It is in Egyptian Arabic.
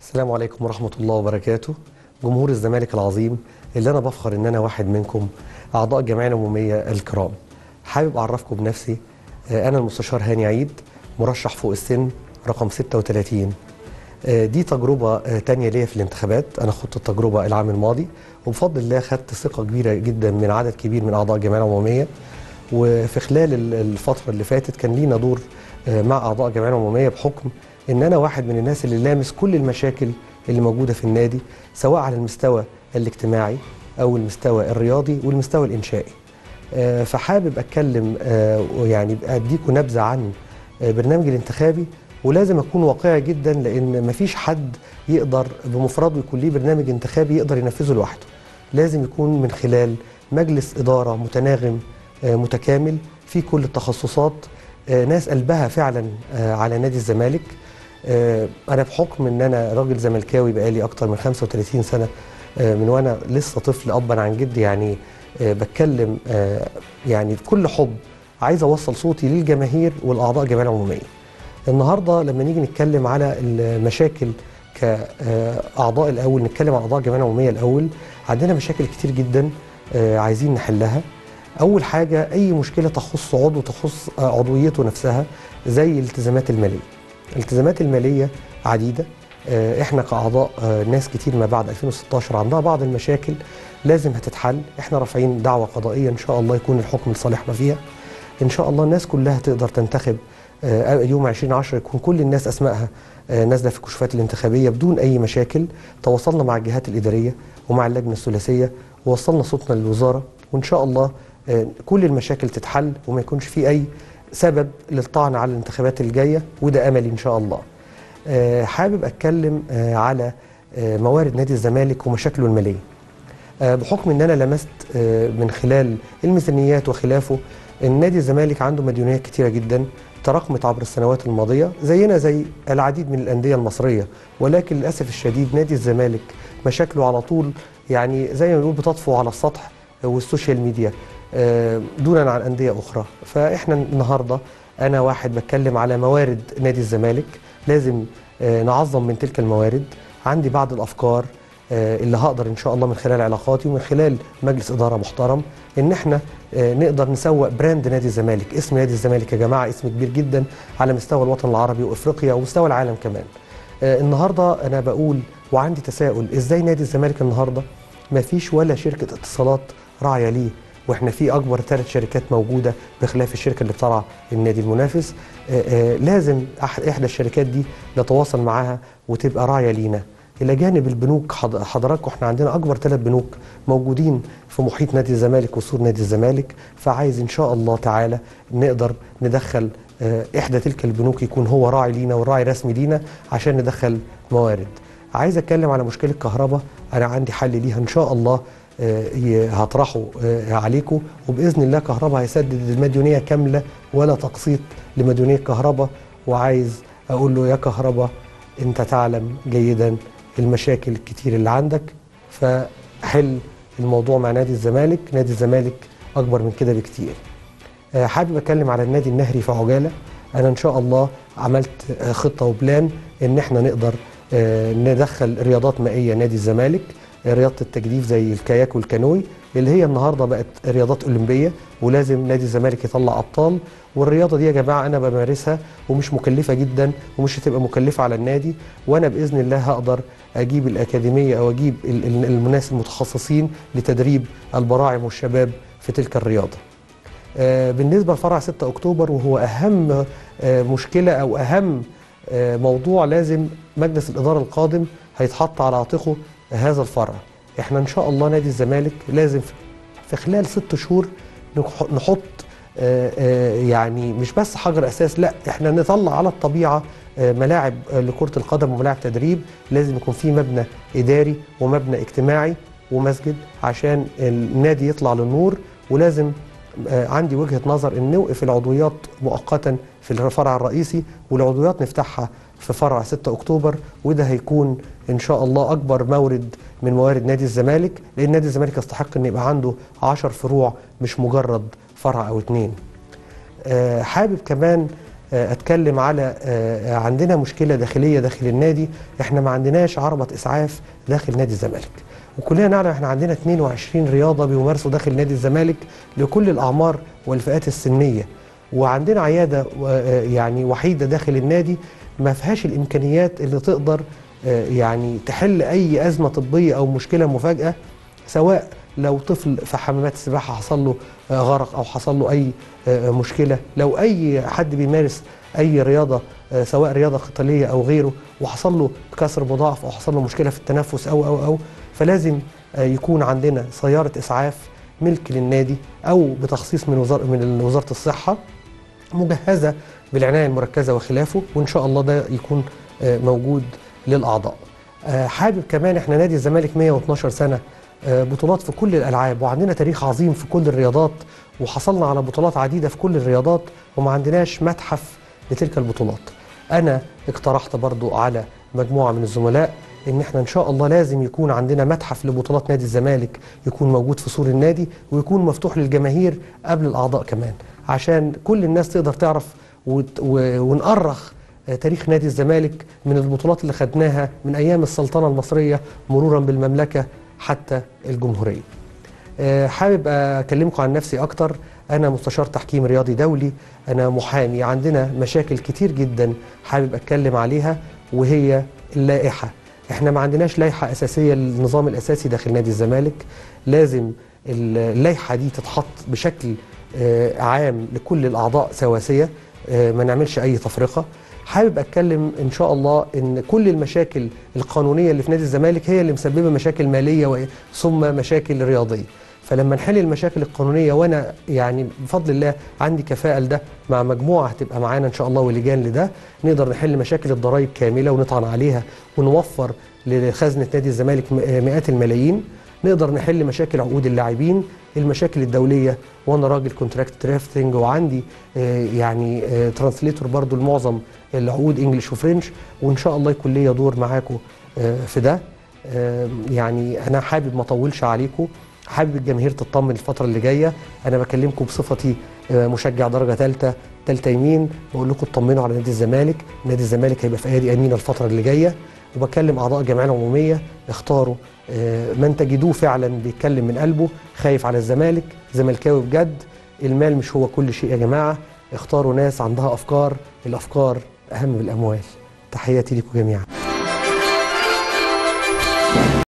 السلام عليكم ورحمة الله وبركاته جمهور الزمالك العظيم اللي أنا بفخر إن أنا واحد منكم أعضاء الجمعية العمومية الكرام حابب أعرفكم بنفسي آه، أنا المستشار هاني عيد مرشح فوق السن رقم 36 آه، دي تجربة آه، تانية ليا في الانتخابات أنا خدت التجربة العام الماضي وبفضل الله خدت ثقة كبيرة جدا من عدد كبير من أعضاء الجمعية العمومية وفي خلال ال- الفترة اللي فاتت كان لينا دور آه، مع أعضاء الجمعية العمومية بحكم إن أنا واحد من الناس اللي لامس كل المشاكل اللي موجودة في النادي سواء على المستوى الاجتماعي أو المستوى الرياضي والمستوى الإنشائي آه، فحابب أتكلم آه، ويعني أديكم نبذة عن آه، برنامج الانتخابي ولازم أكون واقعي جدا لأن مفيش حد يقدر بمفرده يكون ليه برنامج انتخابي يقدر ينفذه لوحده لازم يكون من خلال مجلس إدارة متناغم آه، متكامل في كل التخصصات آه، ناس قلبها فعلا آه، على نادي الزمالك آه، انا بحكم ان انا راجل زملكاوي بقالي اكتر من 35 سنه آه، من وانا لسه طفل ابا عن جد يعني آه، بتكلم آه، يعني بكل حب عايز اوصل صوتي للجماهير والاعضاء الجمعيه العموميه النهارده لما نيجي نتكلم على المشاكل كاعضاء الاول نتكلم عن اعضاء الجمعيه العموميه الاول عندنا مشاكل كتير جدا آه، عايزين نحلها اول حاجه اي مشكله تخص عضو تخص آه، عضويته نفسها زي الالتزامات الماليه الالتزامات الماليه عديده آه، احنا كاعضاء آه، ناس كتير ما بعد 2016 عندها بعض المشاكل لازم هتتحل احنا رافعين دعوه قضائيه ان شاء الله يكون الحكم لصالحنا فيها ان شاء الله الناس كلها تقدر تنتخب آه، يوم 2010 يكون كل الناس اسمائها آه، نازله في الكشوفات الانتخابيه بدون اي مشاكل تواصلنا مع الجهات الاداريه ومع اللجنه الثلاثيه ووصلنا صوتنا للوزاره وان شاء الله آه، كل المشاكل تتحل وما يكونش في اي سبب للطعن على الانتخابات الجايه وده املي ان شاء الله. آه، حابب اتكلم آه، على آه، موارد نادي الزمالك ومشاكله الماليه. آه، بحكم ان انا لمست آه، من خلال الميزانيات وخلافه ان نادي الزمالك عنده مديونيات كتيره جدا تراكمت عبر السنوات الماضيه زينا زي العديد من الانديه المصريه ولكن للاسف الشديد نادي الزمالك مشاكله على طول يعني زي ما بنقول بتطفو على السطح والسوشيال ميديا آه، دونا عن انديه اخرى فاحنا النهارده انا واحد بتكلم على موارد نادي الزمالك لازم آه، نعظم من تلك الموارد عندي بعض الافكار آه، اللي هقدر ان شاء الله من خلال علاقاتي ومن خلال مجلس اداره محترم ان احنا آه، نقدر نسوق براند نادي الزمالك اسم نادي الزمالك يا جماعه اسم كبير جدا على مستوى الوطن العربي وافريقيا ومستوى العالم كمان آه، النهارده انا بقول وعندي تساؤل ازاي نادي الزمالك النهارده ما فيش ولا شركه اتصالات راعيه ليه واحنا في اكبر ثلاث شركات موجوده بخلاف الشركه اللي بترعى النادي المنافس آه، آه، لازم أح- احدى الشركات دي نتواصل معاها وتبقى راعيه لينا الى جانب البنوك حض- حضراتكم احنا عندنا اكبر ثلاث بنوك موجودين في محيط نادي الزمالك وسور نادي الزمالك فعايز ان شاء الله تعالى نقدر ندخل آه، احدى تلك البنوك يكون هو راعي لينا والراعي رسمي لينا عشان ندخل موارد عايز اتكلم على مشكله كهرباء انا عندي حل ليها ان شاء الله آه، ي- هطرحه آه، عليكم وباذن الله كهرباء هيسدد المديونيه كامله ولا تقسيط لمديونيه كهرباء وعايز اقول له يا كهرباء انت تعلم جيدا المشاكل الكتير اللي عندك فحل الموضوع مع نادي الزمالك نادي الزمالك اكبر من كده بكتير آه، حابب اتكلم على النادي النهري في عجاله انا ان شاء الله عملت آه، خطه وبلان ان احنا نقدر آه، ندخل رياضات مائيه نادي الزمالك آه، رياضه التجديف زي الكاياك والكانوي اللي هي النهارده بقت رياضات اولمبيه ولازم نادي الزمالك يطلع ابطال والرياضه دي يا جماعه انا بمارسها ومش مكلفه جدا ومش هتبقى مكلفه على النادي وانا باذن الله هقدر اجيب الاكاديميه او اجيب ال- ال- الناس المتخصصين لتدريب البراعم والشباب في تلك الرياضه. آه، بالنسبه لفرع 6 اكتوبر وهو اهم آه، مشكله او اهم آه، موضوع لازم مجلس الاداره القادم هيتحط على عاتقه هذا الفرع. احنا ان شاء الله نادي الزمالك لازم في- في خلال ست شهور نح- نحط آه، آه، يعني مش بس حجر اساس لا احنا نطلع على الطبيعه آه، ملاعب آه، لكره القدم وملاعب تدريب لازم يكون في مبنى اداري ومبنى اجتماعي ومسجد عشان النادي يطلع للنور ولازم آه، عندي وجهه نظر ان نوقف العضويات مؤقتا في الفرع الرئيسي والعضويات نفتحها في فرع 6 اكتوبر وده هيكون ان شاء الله اكبر مورد من موارد نادي الزمالك لان نادي الزمالك يستحق ان يبقى عنده 10 فروع مش مجرد فرع او اتنين. آه، حابب كمان آه، اتكلم على آه، عندنا مشكله داخليه داخل النادي احنا ما عندناش عربه اسعاف داخل نادي الزمالك وكلنا نعلم احنا عندنا 22 رياضه بيمارسوا داخل نادي الزمالك لكل الاعمار والفئات السنيه وعندنا عياده آه، يعني وحيده داخل النادي ما فيهاش الامكانيات اللي تقدر آه، يعني تحل اي ازمه طبيه او مشكله مفاجاه سواء لو طفل في حمامات السباحه حصل له آه، غرق او حصل له اي آه، مشكله لو اي حد بيمارس اي رياضه آه، سواء رياضه قتاليه او غيره وحصل له كسر مضاعف او حصل له مشكله في التنفس او او او فلازم آه، يكون عندنا سياره اسعاف ملك للنادي او بتخصيص من وزاره من وزاره الصحه مجهزه بالعنايه المركزه وخلافه وان شاء الله ده يكون آه، موجود للاعضاء. آه، حابب كمان احنا نادي الزمالك 112 سنه آه، بطولات في كل الالعاب وعندنا تاريخ عظيم في كل الرياضات وحصلنا على بطولات عديده في كل الرياضات وما عندناش متحف لتلك البطولات. انا اقترحت برضو على مجموعه من الزملاء ان احنا ان شاء الله لازم يكون عندنا متحف لبطولات نادي الزمالك يكون موجود في سور النادي ويكون مفتوح للجماهير قبل الاعضاء كمان عشان كل الناس تقدر تعرف وت- و- ونأرخ آه، تاريخ نادي الزمالك من البطولات اللي خدناها من ايام السلطنه المصريه مرورا بالمملكه حتى الجمهوريه. آه، حابب اكلمكم عن نفسي اكتر انا مستشار تحكيم رياضي دولي انا محامي عندنا مشاكل كتير جدا حابب اتكلم عليها وهي اللائحه احنا ما عندناش لائحه اساسيه للنظام الاساسي داخل نادي الزمالك لازم اللائحه دي تتحط بشكل آه، عام لكل الاعضاء سواسيه آه، ما نعملش اي تفرقه حابب اتكلم ان شاء الله ان كل المشاكل القانونيه اللي في نادي الزمالك هي اللي مسببه مشاكل ماليه و- ثم مشاكل رياضيه فلما نحل المشاكل القانونيه وانا يعني بفضل الله عندي كفاءه لده مع مجموعه هتبقى معانا ان شاء الله ولجان لده نقدر نحل مشاكل الضرائب كامله ونطعن عليها ونوفر لخزنه نادي الزمالك م- مئات الملايين نقدر نحل مشاكل عقود اللاعبين المشاكل الدوليه وانا راجل كونتراكت درافتنج وعندي آه، يعني ترانسليتور برضو لمعظم العقود انجلش وفرنش وان شاء الله يكون ليا دور معاكم آه، في ده آه، يعني انا حابب ما اطولش عليكم حابب الجماهير تطمن الفتره اللي جايه انا بكلمكم بصفتي آه، مشجع درجه ثالثه ثالثه يمين بقول لكم اطمنوا على نادي الزمالك نادي الزمالك هيبقى في ايادي امينه الفتره اللي جايه وبكلم اعضاء الجمعيه العموميه اختاروا آه، من تجدوه فعلا بيتكلم من قلبه خايف على الزمالك زملكاوي بجد المال مش هو كل شيء يا جماعه اختاروا ناس عندها افكار الافكار اهم من الاموال تحياتي لكم جميعا